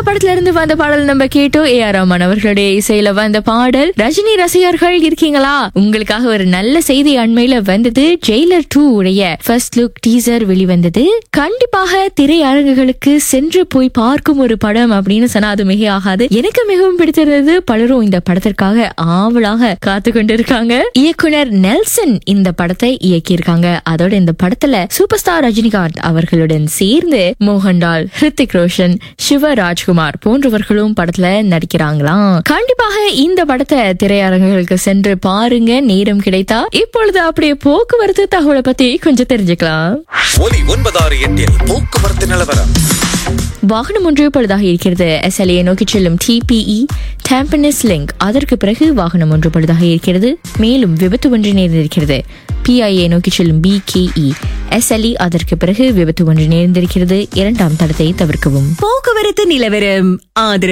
படத்துல இருந்து வந்த பாடல் நம்ம கேட்டோம் ஏ ஆர் ரஹ்மான் அவர்களுடைய இசையில வந்த பாடல் ரஜினி ரசிகர்கள் இருக்கீங்களா உங்களுக்காக ஒரு நல்ல செய்தி அண்மையில வந்தது ஜெயிலர் டூ உடைய ஃபர்ஸ்ட் லுக் டீசர் வெளிவந்தது கண்டிப்பாக திரையரங்குகளுக்கு சென்று போய் பார்க்கும் ஒரு படம் அப்படின்னு சொன்னா அது மிக ஆகாது எனக்கு மிகவும் பிடித்திருந்தது பலரும் இந்த படத்திற்காக ஆவலாக காத்து கொண்டிருக்காங்க இயக்குனர் நெல்சன் இந்த படத்தை இயக்கியிருக்காங்க அதோட இந்த படத்துல சூப்பர் ஸ்டார் ரஜினிகாந்த் அவர்களுடன் சேர்ந்து மோகன்லால் ஹிருத்திக் ரோஷன் சிவராஜ்குமார் போன்றவர்களும் படத்துல நடிக்கிறாங்களாம் கண்டிப்பாக இந்த படத்தை திரையரங்குகளுக்கு சென்று பாருங்க நேரம் கிடைத்தா இப்பொழுது அப்படியே போக்குவரத்து தகவலை பத்தி கொஞ்சம் தெரிஞ்சுக்கலாம் ஒலி ஒன்பதாறு எட்டில் போக்குவரத்து நிலவரம் வாகனம் ஒன்று பழுதாக இருக்கிறது எஸ்எல்ஏ நோக்கி செல்லும் டிபிஇ டேம்பனஸ் லிங்க் அதற்கு பிறகு வாகனம் ஒன்று பழுதாக இருக்கிறது மேலும் விபத்து ஒன்று நேர்ந்திருக்கிறது பிஐஏ நோக்கி செல்லும் பிகேஇ எஸ்எல்இ அதற்கு பிறகு விபத்து ஒன்று நேர்ந்திருக்கிறது இரண்டாம் தடத்தை தவிர்க்கவும் போக்குவரத்து நிலவரம் ஆதரவு